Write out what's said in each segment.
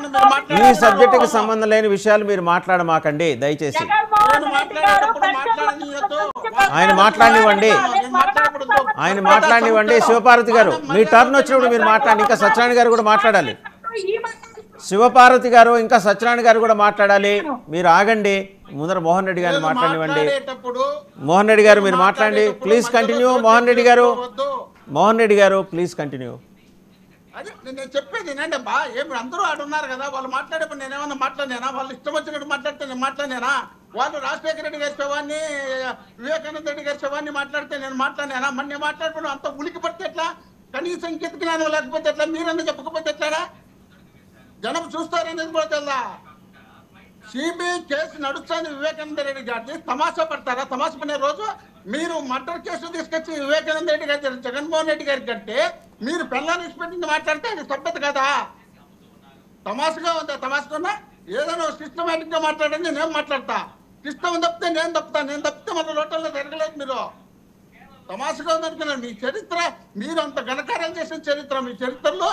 మీరు ఈ మాట్లాడారు. సబ్జెక్టుకి సంబంధం లేని విషయాలు మీరు మాట్లాడమాకండి దయచేసి నేను మాట్లాడేటప్పుడు మాట్లాడనీయొద్దు. ఆయన మాట్లాడనివ్వండి. నేను మాట్లాడకూడదు. ఆయన మాట్లాడనివ్వండి శివపార్వతి గారు మీ టర్న్ వచ్చినప్పుడు మీరు మాట్లాడండి ఇంకా సత్యనారాయణ గారు కూడా మాట్లాడాలి శివపార్వతి గారు ఇంకా సత్యనారాయణ గారు కూడా మాట్లాడాలి మీరు ఆగండి ముందర మోహన్ రెడ్డి గారిని నేను మాట్లాడనివ్వండి మాట్లాడేటప్పుడు మోహన్ రెడ్డి గారు మీరు మాట్లాడండి ప్లీజ్ కంటిన్యూ మోహన్ రెడ్డి గారు వద్దు. మోహన్ రెడ్డి గారు ప్లీజ్ కంటిన్యూ అదే నేను చెప్పేది ఏంటంటే బా ఏమి అందరూ ఆడ ఉన్నారు కదా వాళ్ళు మాట్లాడేప్పుడు నేను ఏమన్నా మాట్లాడినా వాళ్ళు ఇష్టం వచ్చినట్టు మాట్లాడితే నేను మాట్లాడినా వాళ్ళు రాజశేఖర రెడ్డి గారి శవాన్ని వివేకానంద రెడ్డి గారి శవాన్ని మాట్లాడితే నేను మాట్లాడినా మరి నేను మాట్లాడుకున్నాను అంత ఉలికి పడితే ఎట్లా కనీసం కింద జ్ఞానం లేకపోతే ఎట్లా మీరన్నా చెప్పకపోతే ఎట్లాగా జనం చూస్తారనేది కూడా తెల్దా సిబిఐ కేసు నడుస్తుంది వివేకానంద రెడ్డి గారిని తమాషా పడతారా తమాషా పడే రోజు మీరు మర్డర్ కేసు తీసుకొచ్చి వివేకానంద రెడ్డి గారి జగన్మోహన్ రెడ్డి గారికి కడితే మీరు పెళ్ళాన్ని ఇచ్చిపెట్టింది మాట్లాడితే అది సభ్యత కదా తమాషగా ఉందా తమాషగా ఏదైనా సిస్టమేటిక్ గా మాట్లాడండి నేను మాట్లాడతా సిస్టమ్ తప్పితే నేను తప్పుతా నేను తప్పితే మన లోటల్లో జరగలేదు మీరు తమాషగా ఉందనుకున్నాను మీ చరిత్ర మీరు అంత ఘనకార్యం చేసిన చరిత్ర మీ చరిత్రలో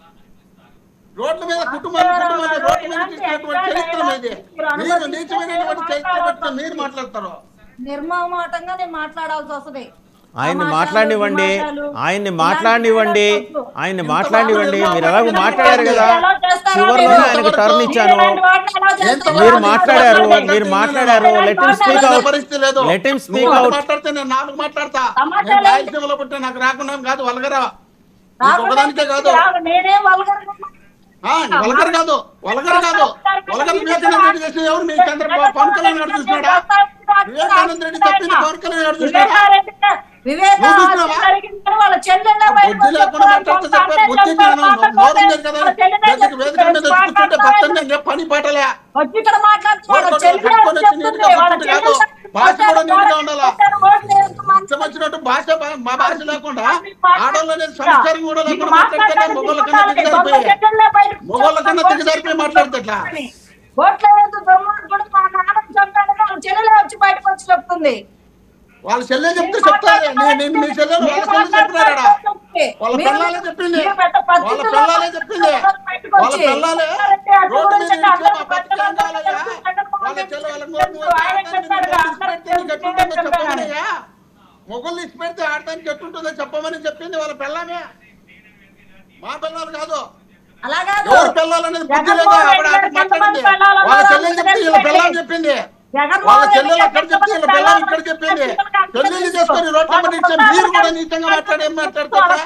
రోడ్ల మీద కుటుంబాలు కుటుంబాలు రోడ్ల మీద తీసుకున్నటువంటి చరిత్ర మీది మీరు నీచమైనటువంటి చరిత్ర పెట్టుకుని మీరు మాట్లాడతారు నిర్మమాటంగా నేను మాట్లాడాల్సి వస్తుంది ఆయన్ని ఆ మాట్లాడనివ్వండి మాటలు, ఆయన్ని ఇలాంటి మాట్లాడనివ్వండి మాటలు ఆయన్ని ఇంత మాట్లాడనివ్వండి మాట్లాడారు, మీరు ఎలాగో ఇలాంటి మాట్లాడారు కదా ఎలా చేస్తారో చివరిలో మీరు? ఆయనకు టర్న్ ఇచ్చాను ఇలాంటి వాటిని ఎలా చేస్తారో మీరు మీరు మాట్లాడారు మాట్లాడండి. మీరు మాట్లాడారు లెట్ హిమ్ స్పీక్ మాట్లాడే అవుట్ పరిస్థితి లేదు లెట్ హిమ్ నువ్వు స్పీక్ ఒకటి అవుట్ మాట్లాడితే నేను నాలుగు మాట్లాడతా సమాచారం నేను రాయలసీమలో పుట్టే నాకు రాకుండా కాదు వలగరా నీకు ఒకదానికే కాదు రాదు, నేనేం వల్గర్ ఆ, వలగరు కాదు వలగరు కాదు వలగరు వివేకానంద రెడ్డి చేసిన ఎవరు మీ చంద్రబాబు పవన్ కళ్యాణ్ గారు చూసినాడా వివేకానంద రెడ్డి తప్పింది పవన్ కళ్యాణ్ గారు చూసినాడా నువ్వు చూసినావా? వాళ్ళ చెల్లెళ్ళ బుద్ధి లేకుండా మాట్లాడితే చెప్పే బుద్ధి జ్ఞానం నోరు ఉంది కదా వేదిక వేదిక మీద కూర్చుంటే భక్తులు నేను పని పాటలే వచ్చి ఇక్కడ మాట్లాడుతున్నాడు ఓట్లు చెల్లెలు కట్టుకొని వచ్చి చెప్తుంది, నీట్గా వాళ్ళ కూర్చుంటే కాదు. చెల్లెలు భాష కూడా నీట్గా ఉండాలా? ఓట్లు వేసుకోమని ఇష్టం వచ్చినట్టు భాష భా- మా భాష లేకుండా ఆడవాళ్ళని సంస్కారం కూడా లేకుండా మాట్లాడితే మొగోళ్ళ కన్నా దిగజారిపోయి మొగోళ్ళ కన్నా దిగజారిపోయి మాట్లాడితే ఎట్లా ఓట్లు వేయద్దు దొంగ కూడా మా నాన్న చంపాడని వాళ్ళ చెల్లెలే వచ్చి బయటకు వచ్చి చెప్తుంది వాళ్ళ చెల్లె చెప్తే చెప్తారే నీ- నీ- నీ చెల్లెలు వాళ్ళ చెల్లెలు చెప్పినారా వాళ్ళ పిల్లలే చెప్పింది వాళ్ళ పిల్లలే చెప్పింది వాళ్ళ పిల్లలే రోడ్డు మీద నిలిచి మా బతుకు ఏం కావాలయ్యా వాళ్ళ చెల్లె వాళ్ళ గట్టుంటుందో చెప్పమనయ్యా మొగుళ్ళు ఇచ్చి పెడితే ఆడటానికి ఎట్టుంటుందో చెప్పమని చెప్పింది వాళ్ళ పిల్లమే మా పిల్లలు కాదు అలాగా ఎవరు పిల్లలనేది బుద్ధి లేదా ఆవిడ అక్కడ మాట్లాడింది వాళ్ళ చెల్లెలు చెప్తే వీళ్ళ పిల్లని చెప్పింది వాళ్ళ చెల్లెలు అక్కడ చెప్తే వీళ్ళ పిల్లని ఇక్కడ చెప్పింది పెళ్లిళ్ళు చేసుకొని రోడ్ల మీద ఇచ్చే మీరు కూడా నీచంగా మాట్లాడి ఏం మాట్లాడతారా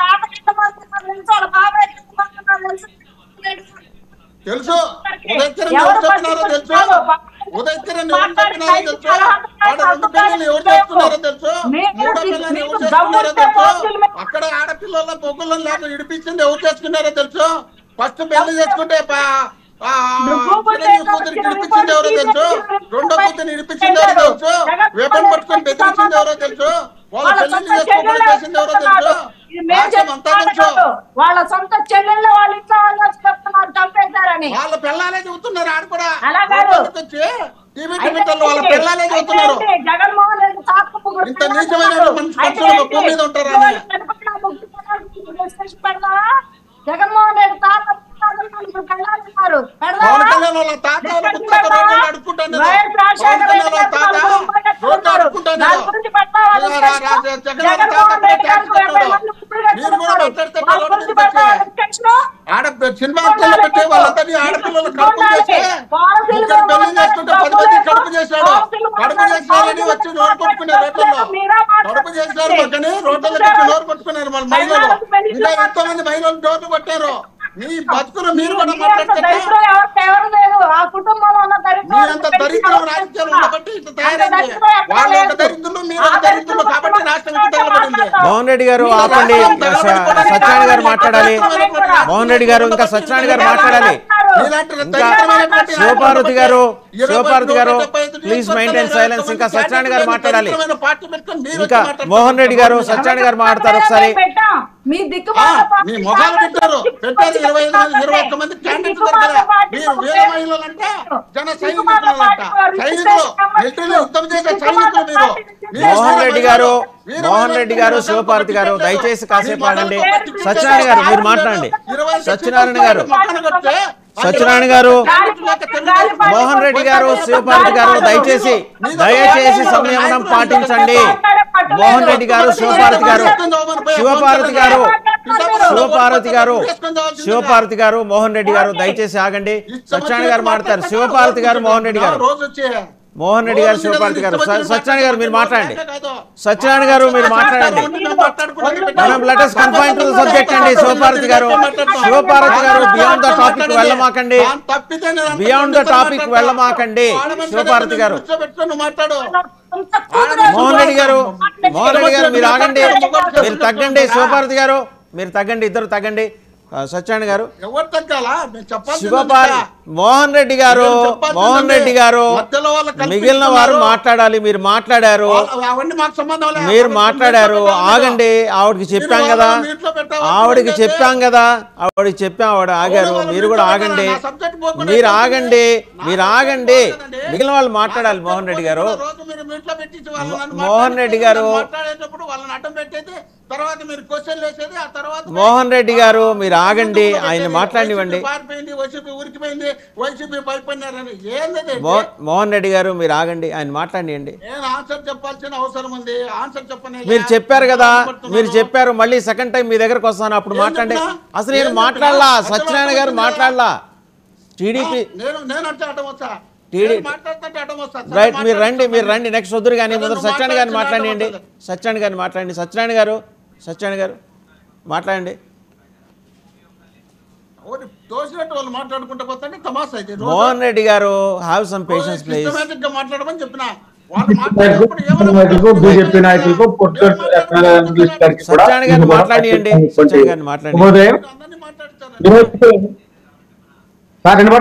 తెలుసు ఉదయకిరణ్ ఎవరు చెప్పినారో తెలుసు ఉదయకిరణ్ ఎవరు చెప్పినారో తెలుసు ఆడ రెండు పిల్లలు ఎవరు చేస్తున్నారో తెలుసు మూడో పిల్లలు ఎవరు చేస్తున్నారో తెలుసు అక్కడ ఆడపిల్లల పొగ్గులను లేక ఇడిపించింది ఎవరు చేసుకున్నారో తెలుసు ఫస్ట్ పెళ్లి చేసుకుంటే పా- ఆ, చిరంజీవి కూతురికి ఇడిపించింది ఎవరో తెలుసు రెండో కూతురిని ఇడిపించింది ఎవరో తెలుసు వేపని పట్టుకొని బెదిరించింది ఎవరో తెలుసు వాళ్ళ పెళ్లి చేసుకోకుండా చేసింది ఎవరో తెలుసు రాష్ట్రం అంతా తెలుసు వాళ్ళ సొంత చెల్లెళ్ళు వాళ్ళ ఇంట్లో వాళ్ళు వచ్చి చెప్తున్నారు చంపేశారని వాళ్ళ పిల్లలే చెబుతున్నారు ఆడ కూడా అలా కాదు. రోడ్లకి వచ్చి టీవీ టీవీలో వాళ్ళ పిల్లలే చెబుతున్నారు అయితే జగన్మోహన్ రెడ్డి తాతకు పుట్టిన ఇంత నీచమైన మనిషి అయితే మనుషులు భూమి మీద ఉంటారా అని. పెట్టుకున్న ముగ్గురు పిల్లలకి డిస్కషన్ పెడదామా? జగన్మోహన్ రెడ్డి తాత పుట్టిన కళ్ళాడుతున్నారు పవన్ కళ్యాణ్ వాళ్ళ తాత వాళ్ళ పుత్రిక రోడ్లు అడుక్కుంటాను పవన్ కళ్యాణ్ వాళ్ళ తాత రోడ్లు అడుక్కుంటాను జగన్ వాళ్ళ తాత కూడా ట్యాక్స్ కట్టాడు మీరు కూడా మాట్లాడితే రోడ్డు మీదకి వచ్చి ఆడ సినిమా యాక్టర్లు పెట్టి వాళ్ళందరినీ ఆడపిల్లలు కడుపు చేసి ఇక్కడ పెళ్లి చేసుకుంటే పది మంది కడుపు చేశాడు కడుపు చేసినారని వచ్చి నోరు కొట్టుకునే రోడ్లలో కడుపు చేశారు కానీ రోడ్లలో వచ్చి నోరు కొట్టుకున్నారు మన మహిళలు ఇంకా ఎంతో మంది మహిళలు డోర్లు కొట్టారు మీ బతుకులు మీరు కూడా మాట్లాడితే ఎవరు లేదు ఆ కుటుంబంలో ఉన్న దరిద్రం మీరంత దరిద్రం రాజకీయాలు ఉండబట్టి ఇట్లా తయారైంది వాళ్ళు ఒక దరిద్రులు మీరు ఒక దరిద్రులు కాబట్టి రాష్ట్రం ఇట్లా తగలబడింది మోహన్ రెడ్డి గారు ఆపండి స- సత్యనారాయణ గారు మాట్లాడాలి మోహన్ రెడ్డి గారు ఇంకా సత్యనారాయణ గారు మాట్లాడాలి మీలాంటి ఇంకా దరిద్రమైనటువంటి శివపార్వతి గారు ఇరవై శివపార్వతి గారు నూట డెబ్బై ఐదు ప్లీజ్ నియోజకవర్గాలు మెయింటైన్ ఇరవై సైలెన్స్ ఒక్క ఇంకా మంది సత్యనారాయణ గారు మాట్లాడాలి దరిద్రమైన పార్టీ పెట్టుకొని మీరు ఇంకా వచ్చి మాట్లాడుతున్నారు. మోహన్ రెడ్డి గారు సత్యనారాయణ గారు మాట్లాడతారు ఒకసారి పెట్టాం. మీ దిక్కు ఆ, మీ మొగాలు పెట్టారు పెట్టారు ఇరవై ఐదు మంది ఇరవై ఒక్క మంది క్యాండిడేట్ దొరకలే మీరు వేల మహిళలు అంటే జన సైనికులంట సైనికులు మిలిటరీలో యుద్ధం చేసే సైనికులు మీరు మీరు మోహన్ రెడ్డి గారు వీర మోహన్ రెడ్డి గారు మహిళలు శివపార్వతి గారు పట్టించారు. దయచేసి కాసేపు మీ ఆడండి మొగాలు పట్టించారు. సత్యనారాయణ గారు మీరు మాట్లాడండి ఇరవై ఐదు సత్యనారాయణ గారు పక్కన కొడితే సత్యనారాయణ గారు మోహన్ రెడ్డి గారు శివపార్వతి గారు దయచేసి దయచేసి సంయమనం పాటించండి మోహన్ రెడ్డి గారు శివపార్వతి గారు శివపార్వతి గారు శివపార్వతి గారు శివపార్వతి గారు మోహన్ రెడ్డి గారు దయచేసి ఆగండి సత్యనారాయణ గారు మాట్లాడతారు శివపార్వతి గారు మోహన్ రెడ్డి గారు రోజు వచ్చే మోహన్ రెడ్డి గారు శివపార్వతి గారు స- సత్యనారాయణ గారు మీరు మాట్లాడండి సత్యనారాయణ గారు మీరు మాట్లాడండి మనం letters confine to the subject అండి Shivaparvathi garu Shivaparvathi garu beyond the topic వెళ్ళమాకండి బియాండ్ ద టాపిక్ వెళ్ళమాకండి శివపార్వతి గారు మాట్లాడు మోహన్ రెడ్డి గారు మోహన్ రెడ్డి గారు మీరు ఆగండి మీరు తగ్గండి శివపార్వతి గారు మీరు తగ్గండి ఇద్దరు తగ్గండి ఆ, సత్యనారాయణ గారు ఎవరు తగ్గాలా మేము చెప్పాల్సింది శివపార్వతి అంతా. మోహన్ రెడ్డి గారు మేము చెప్పాల్సింది మోహన్ రెడ్డి గారు మధ్యలో వాళ్ళు కల్పిస్తున్నారు. మిగిలిన వారు మాట్లాడాలి మీరు మాట్లాడారు వాళ్ళ- అవన్నీ మాకు సంబంధం లేదు. మీరు అప్పుడు మాట్లాడారు మీట్లో పెట్టాలి ఆగండి ఆవిడకి చెప్పాం మీరు కదా వాళ్ళని మీట్లో పెట్టాలి. ఆవిడకి అంటే చెప్పాం కదా ఆవిడకి చెప్పాం ఆవిడ ఆగారు వాళ్ళని మీరు కూడా మీట్లో ఆగండి పెట్టాలి. నా సబ్జెక్ట్ పోకుండా మీరు ఏంటంటే ఆగండి నా మీరు సబ్జెక్ట్ ఆగండి పోతుందండి. మిగిలిన వాళ్ళు మాట్లాడాలి నా మోహన్ రెడ్డి గారు సబ్జెక్ట్ రోజు మీరు మీట్లో పెట్టించి వాళ్ళని నన్ను మోహన్ మాట్లాడిస్తే రెడ్డి గారు- నన్ను మాట్లాడేటప్పుడు వాళ్ళని అడ్డం పెట్టేది తర్వాత మీరు క్వశ్చన్ వేసేది ఆ తర్వాత మోహన్ రెడ్డి గారు మీరు ఆగండి ఆయన మాట్లాడివ్వండి వైసీపీ పారిపోయింది వైసీపీ ఉరికిపోయింది వైసీపీ భయపడినారని ఏంది మో- మోహన్ రెడ్డి గారు మీరు ఆగండి ఆయన మాట్లాడియండి నేను ఆన్సర్ చెప్పాల్సిన అవసరం ఉంది ఆన్సర్ చెప్పనే మీరు చెప్పారు కదా మీరు చెప్పారు మళ్ళీ సెకండ్ టైం మీ దగ్గరకు వస్తాను అప్పుడు ఏం మాట్లాడండి చెప్పినా? అసలు నేను ఏం మాట్లాడలా చెప్పినా? సత్యనారాయణ గారు అసలు మాట్లాడలా టీడీపీ నేను నేను అంటే అడ్డం వస్తా టీడీ- నేను మాట్లాడుతుంటే అడ్డం వస్తా సరే, రైట్ మీరు రండి మాట్లాడుతున్నా. మీరు రండి నెక్స్ట్ వద్దురు కానీ సరే, ముందర నువ్వు సత్యనారాయణ గారిని మాట్లాడుతున్నా మాట్లాడండి అడ్డం సత్యనారాయణ గారిని మాట్లాడండి సత్యనారాయణ గారు సత్యనారాయణ గారు మాట్లాడండి ఓరి తోసినట్టు వాళ్ళు మాట్లాడుకుంటూ పోతుంటే తమాసా అయితే Mohan Reddy garu have some patience please systematic గా మాట్లాడమని చెప్పిన వాళ్ళు మాట్లాడేటప్పుడు ఏమైనా నాయకులకు బీజేపీ నాయకులకు పొట్టు సత్యనారాయణ గారిని మాట్లాడియండి సత్యనారాయణ గారిని మాట్లాడండి ఉదయం అందరినీ మాట్లాడతారు సార్